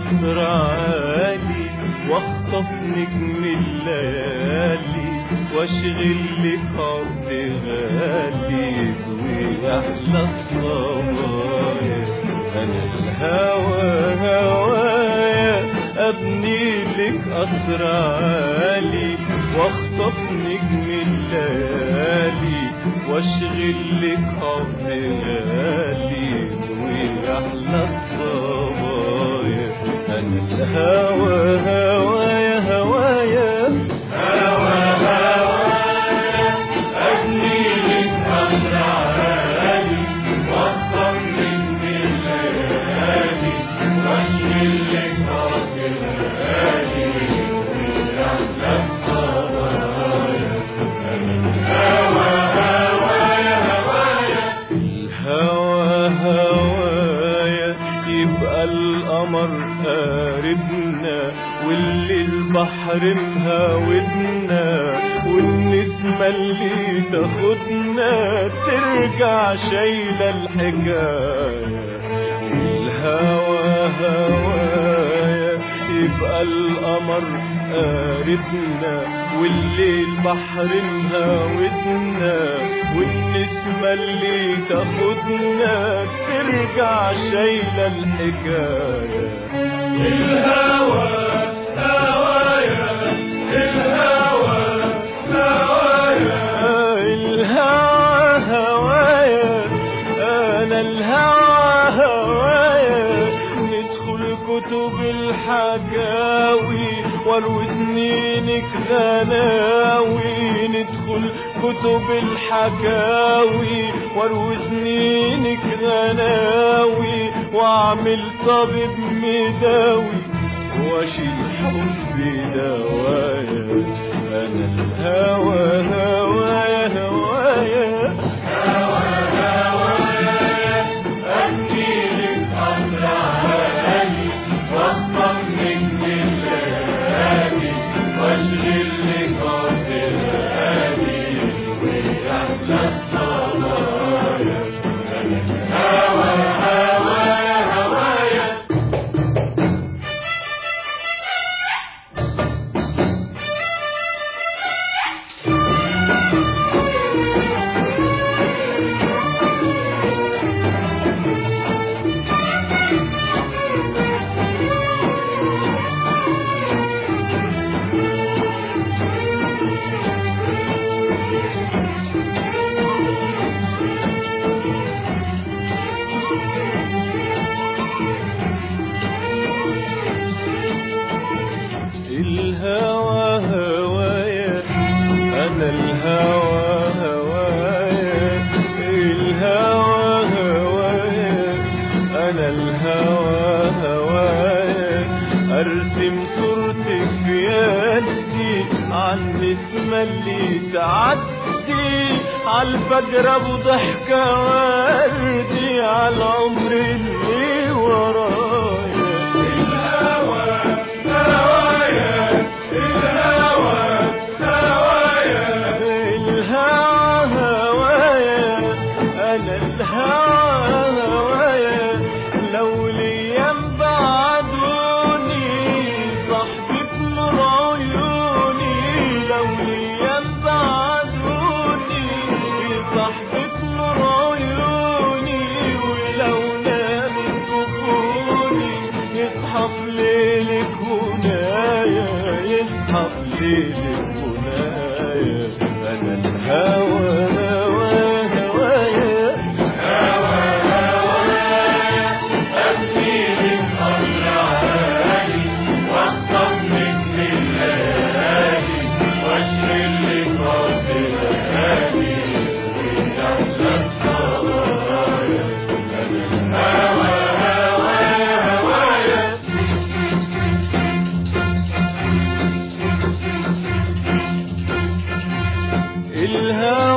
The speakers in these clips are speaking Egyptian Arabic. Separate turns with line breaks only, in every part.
قصر عالي واخطف نجم الليالي واشغل لك عرض غالي ويحلى الصبايا انا الهوى هوايا ابني لك قصر عالي واخطف نجم الليالي واشغل لك عرض غالي ويحلى الصبايا انا الهوى هوايا هوايا هوى هوايا ابني لك قصر عالي واخطف نجم الليالي واشغل لك عرض غالي ويحلى الصبايا الهوى هوايا يبقى القمر قاربنا واللي البحر مهاودنا والنسمة اللي تاخدنا ترجع شايلة الحكاية الهوى هوايا يبقى القمر قاربنا والليل بحر مهاودنا والنسمة اللي تاخدنا ترجع شايلة الحكاية الهوى هوايا الهوى هوايا الهوى هوايا انا الهوى هوايا ندخل كتب الحكاوي واروي سنينك غناوي ندخل كتب الحكاوي واروي سنينك غناوي واعمل طبيب مداوي واشيل حبي دوايا انا الهوى هوايا هوايا الهوى هوايا انا الهوى هوايا الهوى هوايا انا الهوى هوايا ارسم صورتك في يدي عن النسمة اللي تعدي عالفجر ابو ضحكة وردي عالعمر اللي ورايا الهوى هوايا الهوى هوايا الهوى هوايا انا الهوى هوايا لو ليام بعدوني صاحبي بنور عيوني لو ليام بعدوني صاحبي بنور عيوني ولو نام كفوني يصحى في ليلك هنايا يصحى في ليلك هنايا انا الهوى هوى هوايا الهوى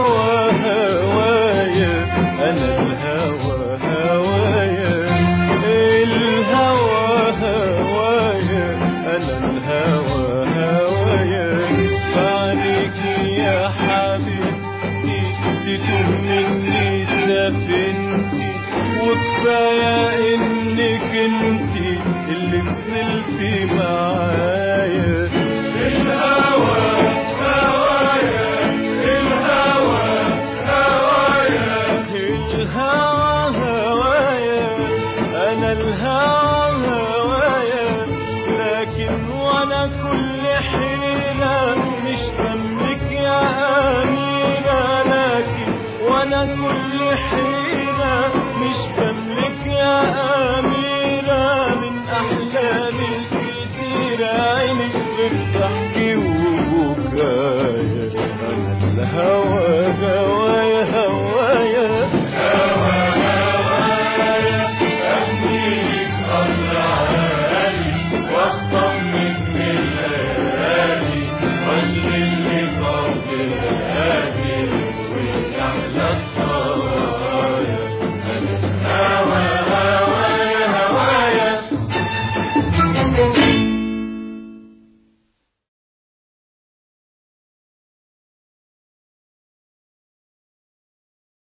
قلتي معايا
الهوى هوايا الهوى هوايا
الهوى هوايا انا الهوى هوايا لكن وانا كل حيلة مش جنبك يا امينة لكن وانا كل حيلة مش جنبك